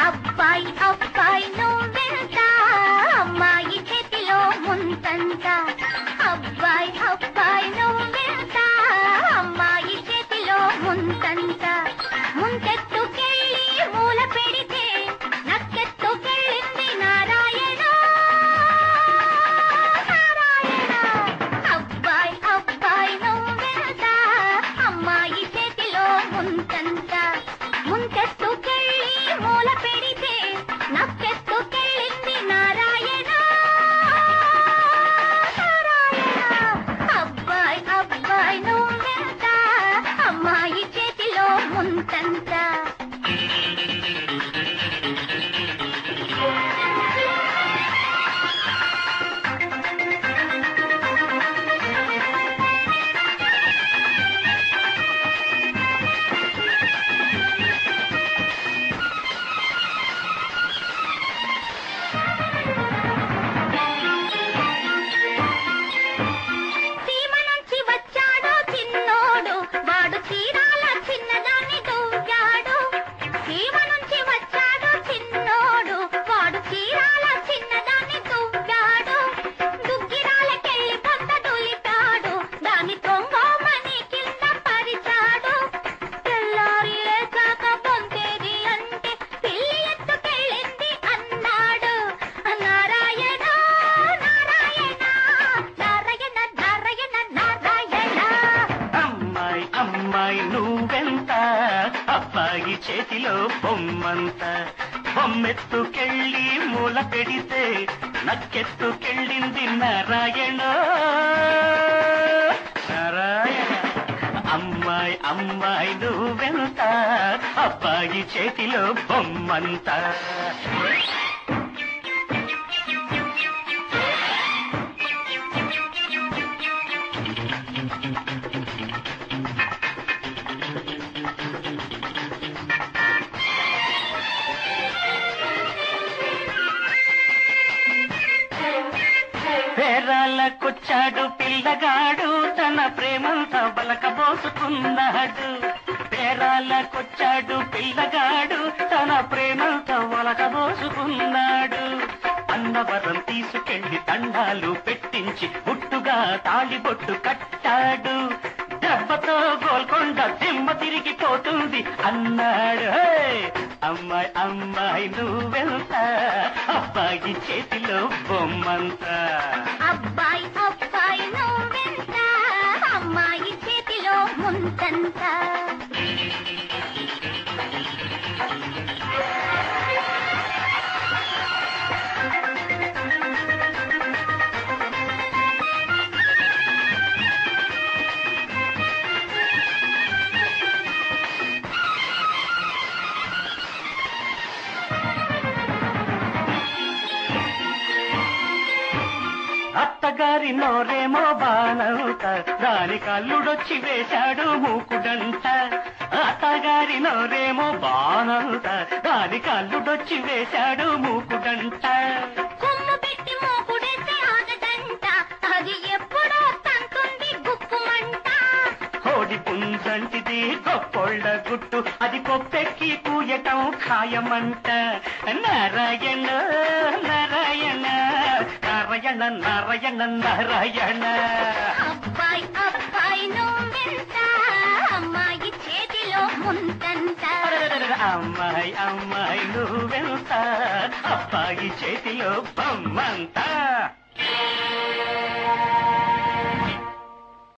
అబ్బాయి అబ్బాయి నువ్వెంత అమ్మాయి చేతిలో ముంతంత అబ్బాయి అబ్బాయి నువ్వెంత అమ్మాయి చేతిలో ముంతంత ముంతెత్తుకెళ్ళి మూల పెడితే నక్కెత్తుకెళ్ళింది నారాయణ నారాయణ అబ్బాయి అబ్బాయి నువ్వెంత అమ్మాయి చేతిలో ముంతంత ముంతెత్తుకెళ్ళి మూల పెడితే నక్కెత్తుకెళ్ళింది నారాయణ నారాయణ అబ్బాయి అబ్బాయి నువ్వెంత అమ్మాయి చేతిలో ముంతంత సీమ నుంచి వచ్చాడు చిన్నోడు వాడు చీరాల చిన్నదాన్ని దువ్వాడు సీమ నుంచి వచ్చాడు చిన్నోడు వాడు చీరాల చిన్నదాన్ని దువ్వాడు దుగ్గిరాలకెళ్ళి కొంత దులిపాడు దాని తొంగోమని కింద పరిచాడు తెల్లారి లేచాక పొందేది అంటే పిల్లి ఎత్తుకెళ్ళింది అన్నాడు నారాయణ నారాయణ నారాయణ నారాయణ నారాయణ అమ్మాయి అమ్మాయి నువ్వెంత అబ్బాయి చేతిలో బొమ్మంత బొమ్మెత్తుకెళ్ళి మూల పెడితే నక్కెత్తుకెళ్ళింది నారాయణ నారాయణ అమ్మాయి అమ్మాయి నువ్వెంత అబ్బాయి చేతిలో బొమ్మంత పేరాలకొచ్చాడు పిల్లగాడు తన ప్రేమంతా బలకబోసుకున్నాడు పేరాలకొచ్చాడు పిల్లగాడు తన ప్రేమంతా ఒలకబోసుకున్నాడు అన్నవరం తీసుకెళ్లి దండాలు పెట్టించి గుట్టుగా తాళిబొట్టు కట్టాడు దెబ్బతో గోల్కొండ దిమ్మ తిరిగిపోతుంది అన్నాడు హే! అమ్మాయి అమ్మాయి నువ్వెంత అబ్బాయి చేతిలో బొమ్మంత అబ్బాయి అబ్బాయి నువ్వెంత అమ్మాయి చేతిలో ముంతంత అత్తగారి నోరేమో బానంత దాని కల్లుడొచ్చి వేశాడు మూకుడంట అత్తగారి నోరేమో బానంత దాని కల్లుడొచ్చి వేశాడు మూకుడంట కొమ్ము పెట్టి మోకుడేస్తే ఆగదంట అది ఎప్పుడో తంతుంది గుక్కుమంట కోడి పుంజంటిది గొప్పోళ్ళ గుట్టు అది కొప్పెక్కి కూయటం ఖాయమంట నారాయణ నారాయణ నారాయణ నారాయణ నారాయణ అబ్బాయి అబ్బాయి నువ్వెంత అమ్మాయి చేతిలో ముంతంత అమ్మాయి అమ్మాయి నువ్వెంత అబ్బాయి చేతిలో బొమ్మంతా